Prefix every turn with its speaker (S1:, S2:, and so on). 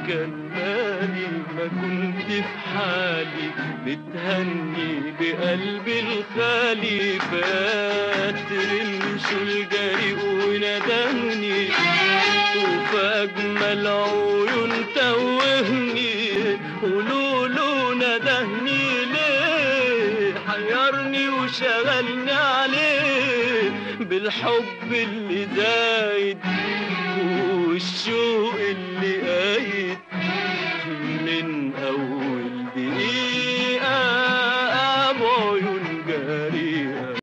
S1: كان مالي ما كنت في حالي متهني بقلبي الخالي فات رمشوا الجريء وندهني وفي أجمل عيون توهني قولوا ندهني ليه حيرني وشغلني عليه بالحب اللي زايد والشوق اللي